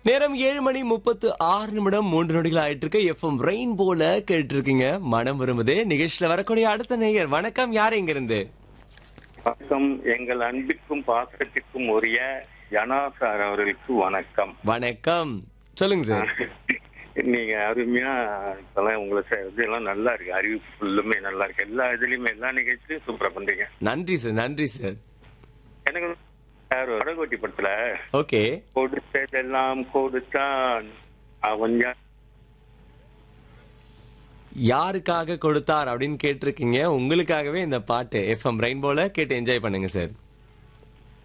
நேரம் ஏழு மணி முப்பத்து ஆறு நிமிடம் மூன்று நொடிகள் ஆயிட்டு இருக்கு எஃப்எம் ரெயின் போல கேட்டு இருக்கீங்க மனம் விரும்புதே நிகழ்ச்சியில வரக்கூடிய அடுத்த நேயர் வணக்கம் யார் இங்க இருந்து வணக்கம் எங்கள் அன்பிற்கும் பாசத்திற்கும் உரிய ஜனா சார் அவர்களுக்கு வணக்கம் வணக்கம் சொல்லுங்க சார் நீங்க அருமையா இப்பெல்லாம் உங்களை ச- இதெல்லாம் நல்லா இருக்கு அறிவிப்பு ஃபுல்லுமே நல்லா இருக்கு எல்லா இதுலயுமே எல்லா நிகழ்ச்சியும் சூப்பரா பண்றீங்க நன்றி சார் நன்றி சார் எனக்கு சார் வடகோட்டி படத்துல ஓகே கொடுத்ததெல்லாம் கொடுத்தான் அவன் யா- யாருக்காக கொடுத்தார் அப்படின்னு கேட்டிருக்கீங்க உங்களுக்காகவே இந்த பாட்டு எஃப்எம் ரெயின்போல கேட்டு என்ஜாய் பண்ணுங்க சார்